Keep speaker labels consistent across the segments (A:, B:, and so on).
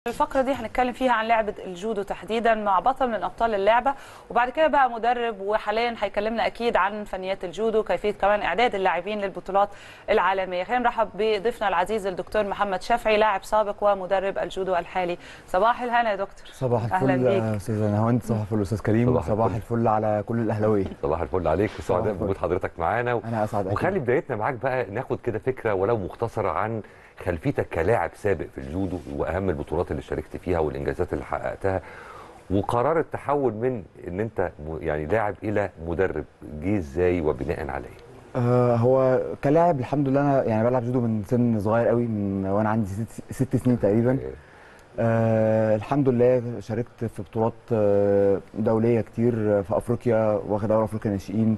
A: الفقرة دي هنتكلم فيها عن لعبة الجودو تحديدا مع بطل من أبطال اللعبة وبعد كده بقى مدرب وحاليا هيكلمنا أكيد عن فنيات الجودو كيفية كمان إعداد اللاعبين للبطولات العالمية خلينا نرحب بضيفنا العزيز الدكتور محمد شافعي لاعب سابق ومدرب الجودو الحالي صباح الهنا يا دكتور
B: صباح
A: أهلا
B: الفل
A: بيك.
B: يا استاذ نهاوند صباح الفل استاذ كريم
C: صباح
B: صباح,
C: الفل.
B: الفل على كل الاهلاويه
C: صباح الفل عليك وسعداء
B: الفل.
C: بوجود حضرتك معانا و...
B: انا اسعد أكيد.
C: وخلي بدايتنا معاك بقى ناخد كده فكره ولو مختصره عن خلفيتك كلاعب سابق في الجودو واهم البطولات اللي شاركت فيها والانجازات اللي حققتها وقرار التحول من ان انت م- يعني لاعب الى مدرب جه ازاي وبناء على ايه؟
B: آه هو كلاعب الحمد لله انا يعني بلعب جودو من سن صغير قوي من وانا عندي ست, ست سنين تقريبا آه الحمد لله شاركت في بطولات آه، دوليه كتير آه، في افريقيا واخد دوري افريقيا ناشئين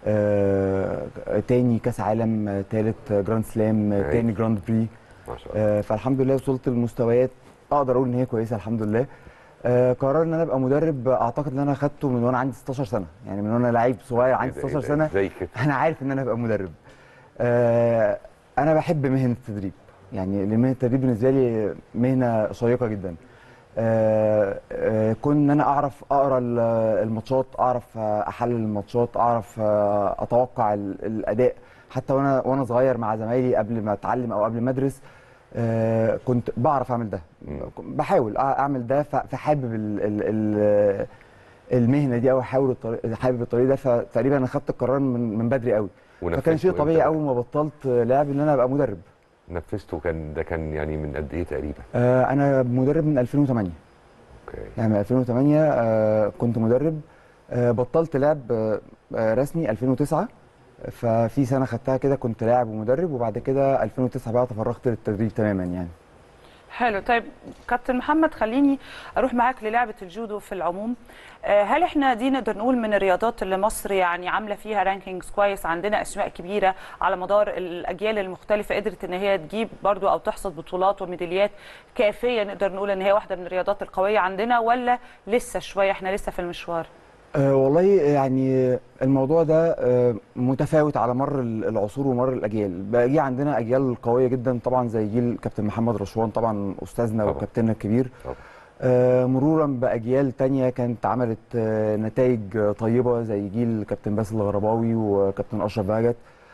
B: آه تاني كاس عالم آه، تالت جراند سلام آه،
C: أيوة.
B: تاني جراند بري
C: ما شاء الله
B: آه، فالحمد لله وصلت لمستويات اقدر اقول ان هي كويسه الحمد لله آه، قرار ان انا ابقى مدرب آه، اعتقد ان انا اخدته من وانا عندي 16 سنه يعني من وانا لعيب صغير عندي
C: إيه ده-
B: 16
C: إيه ده؟
B: سنه
C: ازاي كده؟
B: انا عارف ان انا ابقى مدرب آه، انا بحب مهنه التدريب يعني لأن مهنه التدريب بالنسبه لي مهنه شيقه جدا آه، آه، كون ان انا اعرف اقرا ال- الماتشات اعرف آه، احلل الماتشات اعرف آه، اتوقع ال- الاداء حتى وانا وانا صغير مع زمايلي قبل ما اتعلم او قبل ما ادرس آه، كنت بعرف اعمل ده
C: مم.
B: بحاول أع- اعمل ده ف- فحابب ال ال ال المهنه دي او حابب الطريق حابب الطريق ده فتقريبا انا خدت القرار من من بدري قوي فكان
C: ونفذته
B: شيء
C: إمتى
B: طبيعي
C: بقى؟
B: اول ما بطلت لعب ان انا ابقى مدرب
C: نفذته كان ده كان يعني من قد ايه تقريبا؟
B: آه، انا مدرب من 2008
C: اوكي
B: يعني من 2008 آه، كنت مدرب آه، بطلت لعب آه، آه، رسمي 2009 ففي سنه خدتها كده كنت لاعب ومدرب وبعد كده 2009 بقى تفرغت للتدريب تماما يعني
A: حلو طيب كابتن محمد خليني اروح معاك للعبه الجودو في العموم آه، هل احنا دي نقدر نقول من الرياضات اللي مصر يعني عامله فيها رانكينجز كويس عندنا اسماء كبيره على مدار الاجيال المختلفه قدرت ان هي تجيب برضو او تحصد بطولات وميداليات كافيه نقدر نقول ان هي واحده من الرياضات القويه عندنا ولا لسه شويه احنا لسه في المشوار
B: أه والله يعني الموضوع ده أه متفاوت على مر ال- العصور ومر الاجيال بقى جه عندنا اجيال قويه جدا طبعا زي جيل كابتن محمد رشوان طبعا استاذنا
C: طبعا.
B: وكابتننا الكبير
C: طبعا.
B: أه مرورا باجيال تانية كانت عملت أه نتائج آه، طيبه زي جيل كابتن باسل الغرباوي وكابتن اشرف بهجت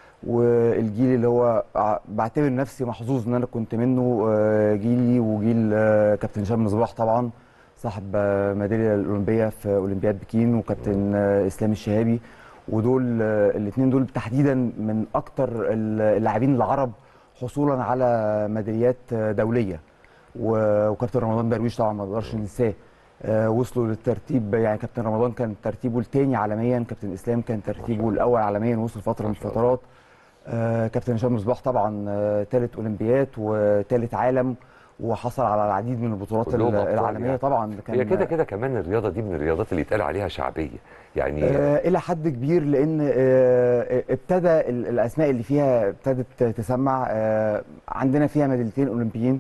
B: والجيل اللي هو ع- بعتبر نفسي محظوظ ان انا كنت منه آه، جيلي وجيل آه، كابتن هشام مصباح طبعا صاحب آه، ميداليه الاولمبيه في اولمبياد بكين وكابتن آه، اسلام الشهابي ودول الاثنين دول تحديدا من اكتر ال- اللاعبين العرب حصولا على ميداليات آه، دوليه و- وكابتن رمضان درويش طبعا ما نقدرش ننساه آه، وصلوا للترتيب يعني كابتن رمضان كان ترتيبه الثاني عالميا كابتن اسلام كان ترتيبه الاول عالميا وصل فتره من
C: ما شاء الله.
B: الفترات آه، كابتن هشام مصباح طبعا ثالث اولمبياد وثالث عالم وحصل على العديد من البطولات
C: كلهم
B: ال-
C: أبطال
B: العالميه
C: يعني.
B: طبعا كان
C: هي كده كده كمان الرياضه دي من الرياضات اللي يتقال عليها شعبيه يعني
B: آه الى حد كبير لان آه ابتدى ال- الاسماء اللي فيها ابتدت تسمع آه عندنا فيها ميداليتين اولمبيين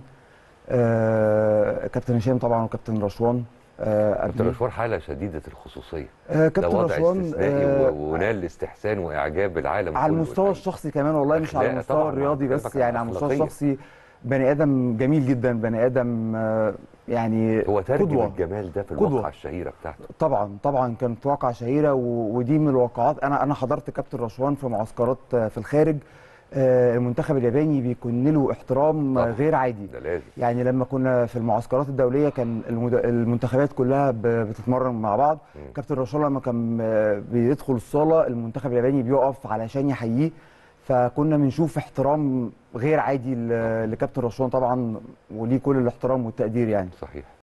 B: آه كابتن هشام طبعا وكابتن رشوان آه
C: كابتن
B: قبليه.
C: رشوان حاله شديده الخصوصيه
B: آه
C: ده
B: كابتن
C: وضع
B: رشوان
C: استثنائي
B: آه
C: و- ونال استحسان واعجاب العالم
B: على
C: كله
B: المستوى
C: الحقيقة.
B: الشخصي كمان والله مش على
C: أخلاق
B: المستوى
C: طبعاً،
B: الرياضي
C: بكلمك
B: بس
C: عن
B: يعني على المستوى
C: الأخلاقية.
B: الشخصي بني ادم جميل جدا بني ادم آه يعني
C: هو ترجم
B: قدوة.
C: الجمال ده في
B: قدوة.
C: الواقعه الشهيره بتاعته
B: طبعا طبعا كانت واقعه شهيره و- ودي من الواقعات انا انا حضرت كابتن رشوان في معسكرات آه، في الخارج آه، المنتخب الياباني بيكون له احترام آه،
C: طبعاً.
B: غير عادي
C: ده لازم
B: يعني لما كنا في المعسكرات الدوليه كان المد- المنتخبات كلها ب- بتتمرن مع بعض
C: مم.
B: كابتن رشوان لما كان آه، بيدخل الصاله المنتخب الياباني بيقف علشان يحييه فكنا بنشوف احترام غير عادي ل- لكابتن رشوان طبعا وليه كل الاحترام والتقدير يعني
C: صحيح